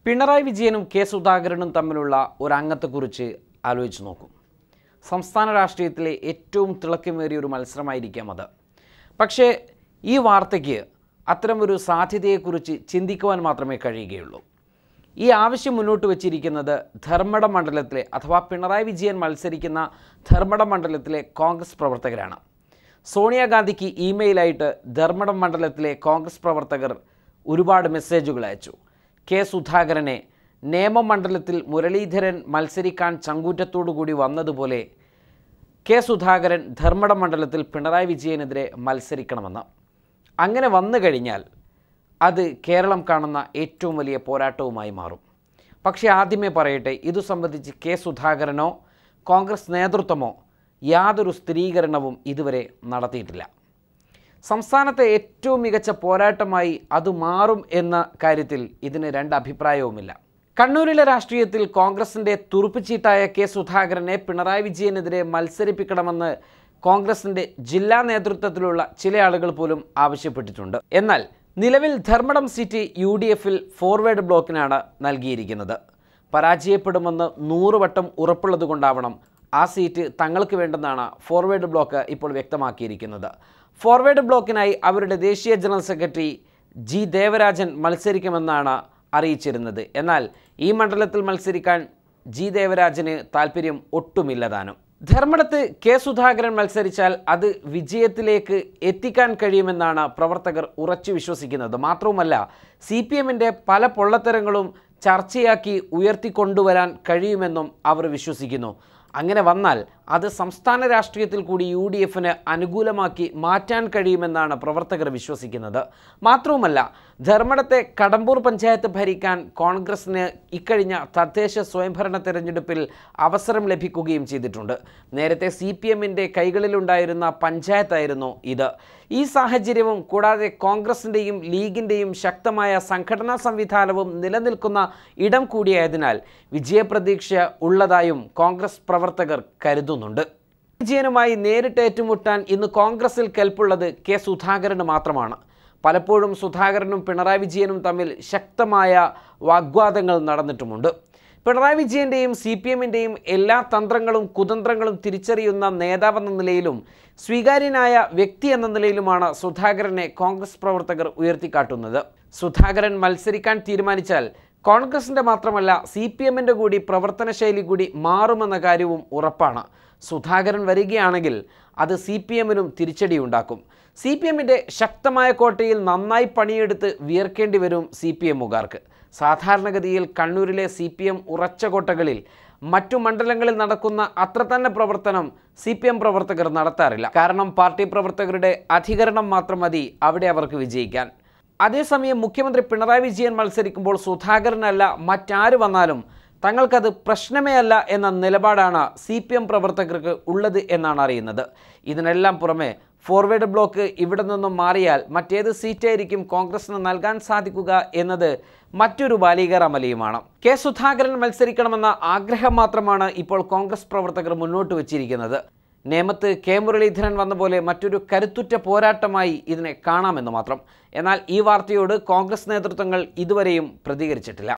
പിണറായി വിജയനും കെ സുധാകരനും തമ്മിലുള്ള ഒരു അംഗത്തെക്കുറിച്ച് ആലോചിച്ച് നോക്കും സംസ്ഥാന രാഷ്ട്രീയത്തിലെ ഏറ്റവും തിളക്കമേറിയ ഒരു മത്സരമായിരിക്കാം അത് പക്ഷേ ഈ വാർത്തയ്ക്ക് അത്തരമൊരു സാധ്യതയെക്കുറിച്ച് ചിന്തിക്കുവാൻ മാത്രമേ കഴിയുകയുള്ളൂ ഈ ആവശ്യം മുന്നോട്ട് വച്ചിരിക്കുന്നത് ധർമ്മട മണ്ഡലത്തിലെ അഥവാ പിണറായി വിജയൻ മത്സരിക്കുന്ന ധർമ്മട മണ്ഡലത്തിലെ കോൺഗ്രസ് പ്രവർത്തകരാണ് സോണിയാഗാന്ധിക്ക് ഇമെയിലായിട്ട് ധർമ്മടം മണ്ഡലത്തിലെ കോൺഗ്രസ് പ്രവർത്തകർ ഒരുപാട് മെസ്സേജുകൾ അയച്ചു കെ സുധാകരനെ നേമമണ്ഡലത്തിൽ മുരളീധരൻ മത്സരിക്കാൻ ചങ്കൂറ്റത്തോടുകൂടി വന്നതുപോലെ കെ സുധാകരൻ ധർമ്മട മണ്ഡലത്തിൽ പിണറായി വിജയനെതിരെ മത്സരിക്കണമെന്ന് അങ്ങനെ വന്നു കഴിഞ്ഞാൽ അത് കേരളം കാണുന്ന ഏറ്റവും വലിയ പോരാട്ടവുമായി മാറും പക്ഷേ ആദ്യമേ പറയട്ടെ ഇതു സംബന്ധിച്ച് കെ സുധാകരനോ കോൺഗ്രസ് നേതൃത്വമോ യാതൊരു സ്ഥിരീകരണവും ഇതുവരെ നടത്തിയിട്ടില്ല സംസ്ഥാനത്തെ ഏറ്റവും മികച്ച പോരാട്ടമായി അത് മാറും എന്ന കാര്യത്തിൽ ഇതിന് രണ്ട് അഭിപ്രായവുമില്ല കണ്ണൂരിലെ രാഷ്ട്രീയത്തിൽ കോൺഗ്രസിൻ്റെ തുറുപ്പുചീട്ടായ കെ സുധാകരനെ പിണറായി വിജയനെതിരെ മത്സരിപ്പിക്കണമെന്ന് കോൺഗ്രസിൻ്റെ ജില്ലാ നേതൃത്വത്തിലുള്ള ചില ആളുകൾ പോലും ആവശ്യപ്പെട്ടിട്ടുണ്ട് എന്നാൽ നിലവിൽ ധർമ്മടം സീറ്റ് യു ഡി എഫിൽ ഫോർവേഡ് ബ്ലോക്കിനാണ് നൽകിയിരിക്കുന്നത് പരാജയപ്പെടുമെന്ന് നൂറ് വട്ടം ഉറപ്പുള്ളതുകൊണ്ടാവണം ആ സീറ്റ് തങ്ങൾക്ക് വേണ്ടെന്നാണ് ഫോർവേഡ് ബ്ലോക്ക് ഇപ്പോൾ വ്യക്തമാക്കിയിരിക്കുന്നത് ഫോർവേഡ് ബ്ലോക്കിനായി അവരുടെ ദേശീയ ജനറൽ സെക്രട്ടറി ജി ദേവരാജൻ മത്സരിക്കുമെന്നാണ് അറിയിച്ചിരുന്നത് എന്നാൽ ഈ മണ്ഡലത്തിൽ മത്സരിക്കാൻ ജി ദേവരാജന് താല്പര്യം ഒട്ടുമില്ലതാനും ധർമ്മടത്ത് കെ സുധാകരൻ മത്സരിച്ചാൽ അത് വിജയത്തിലേക്ക് എത്തിക്കാൻ കഴിയുമെന്നാണ് പ്രവർത്തകർ ഉറച്ചു വിശ്വസിക്കുന്നത് മാത്രവുമല്ല സി പി എമ്മിൻ്റെ പല പൊള്ളത്തരങ്ങളും ചർച്ചയാക്കി ഉയർത്തിക്കൊണ്ടുവരാൻ കഴിയുമെന്നും അവർ വിശ്വസിക്കുന്നു അങ്ങനെ വന്നാൽ അത് സംസ്ഥാന രാഷ്ട്രീയത്തിൽ കൂടി യു ഡി എഫിന് അനുകൂലമാക്കി മാറ്റാൻ കഴിയുമെന്നാണ് പ്രവർത്തകർ വിശ്വസിക്കുന്നത് മാത്രവുമല്ല ധർമ്മടത്തെ കടമ്പൂർ പഞ്ചായത്ത് ഭരിക്കാൻ കോൺഗ്രസിന് ഇക്കഴിഞ്ഞ തദ്ദേശ സ്വയംഭരണ തെരഞ്ഞെടുപ്പിൽ അവസരം ലഭിക്കുകയും ചെയ്തിട്ടുണ്ട് നേരത്തെ സി പി എമ്മിൻ്റെ കൈകളിലുണ്ടായിരുന്ന പഞ്ചായത്തായിരുന്നു ഇത് ഈ സാഹചര്യവും കൂടാതെ കോൺഗ്രസിൻ്റെയും ലീഗിൻ്റെയും ശക്തമായ സംഘടനാ സംവിധാനവും നിലനിൽക്കുന്ന ഇടം കൂടിയായതിനാൽ വിജയപ്രതീക്ഷ ഉള്ളതായും കോൺഗ്രസ് പ്രവർത്തകർ കരുതുന്നുണ്ട് വിജയനുമായി നേരിട്ട് ഏറ്റുമുട്ടാൻ ഇന്ന് കോൺഗ്രസിൽ കെൽപ്പുള്ളത് കെ സുധാകരന് മാത്രമാണ് പലപ്പോഴും സുധാകരനും പിണറായി വിജയനും തമ്മിൽ ശക്തമായ വാഗ്വാദങ്ങൾ നടന്നിട്ടുമുണ്ട് പിണറായി വിജയൻ്റെയും സി പി എമ്മിൻ്റെയും എല്ലാ തന്ത്രങ്ങളും കുതന്ത്രങ്ങളും തിരിച്ചറിയുന്ന നേതാവെന്ന നിലയിലും സ്വീകാര്യനായ വ്യക്തി എന്ന നിലയിലുമാണ് സുധാകരനെ കോൺഗ്രസ് പ്രവർത്തകർ ഉയർത്തിക്കാട്ടുന്നത് സുധാകരൻ മത്സരിക്കാൻ തീരുമാനിച്ചാൽ കോൺഗ്രസിൻ്റെ മാത്രമല്ല സി പി എമ്മിൻ്റെ കൂടി പ്രവർത്തന ശൈലി കൂടി മാറുമെന്ന കാര്യവും ഉറപ്പാണ് സുധാകരൻ വരികയാണെങ്കിൽ അത് സി പി എമ്മിനും തിരിച്ചടിയുണ്ടാക്കും സി പി എമ്മിൻ്റെ ശക്തമായ കോട്ടയിൽ നന്നായി പണിയെടുത്ത് വിയർക്കേണ്ടി വരും സി പി എമ്മുകാർക്ക് സാധാരണഗതിയിൽ കണ്ണൂരിലെ സി പി എം ഉറച്ച കോട്ടകളിൽ മറ്റു മണ്ഡലങ്ങളിൽ നടക്കുന്ന അത്ര തന്നെ പ്രവർത്തനം സി പി എം പ്രവർത്തകർ നടത്താറില്ല കാരണം പാർട്ടി പ്രവർത്തകരുടെ അധികരണം മാത്രം മതി അവിടെ അവർക്ക് വിജയിക്കാൻ അതേസമയം മുഖ്യമന്ത്രി പിണറായി വിജയൻ മത്സരിക്കുമ്പോൾ സുധാകരനല്ല മറ്റാര് വന്നാലും തങ്ങൾക്കത് പ്രശ്നമേ അല്ല എന്ന നിലപാടാണ് സി പി എം പ്രവർത്തകർക്ക് ഉള്ളത് എന്നാണ് അറിയുന്നത് ഇതിനെല്ലാം പുറമെ ഫോർവേഡ് ബ്ലോക്ക് ഇവിടെ നിന്നും മാറിയാൽ മറ്റേത് സീറ്റായിരിക്കും കോൺഗ്രസിന് നൽകാൻ സാധിക്കുക എന്നത് മറ്റൊരു ബാലികറമലിയുമാണ് കെ സുധാകരൻ മത്സരിക്കണമെന്ന ആഗ്രഹം മാത്രമാണ് ഇപ്പോൾ കോൺഗ്രസ് പ്രവർത്തകർ മുന്നോട്ട് വച്ചിരിക്കുന്നത് നേമത്ത് കെ മുരളീധരൻ വന്ന പോലെ മറ്റൊരു കരുത്തുറ്റ പോരാട്ടമായി ഇതിനെ കാണാമെന്ന് മാത്രം എന്നാൽ ഈ വാർത്തയോട് കോൺഗ്രസ് നേതൃത്വങ്ങൾ ഇതുവരെയും പ്രതികരിച്ചിട്ടില്ല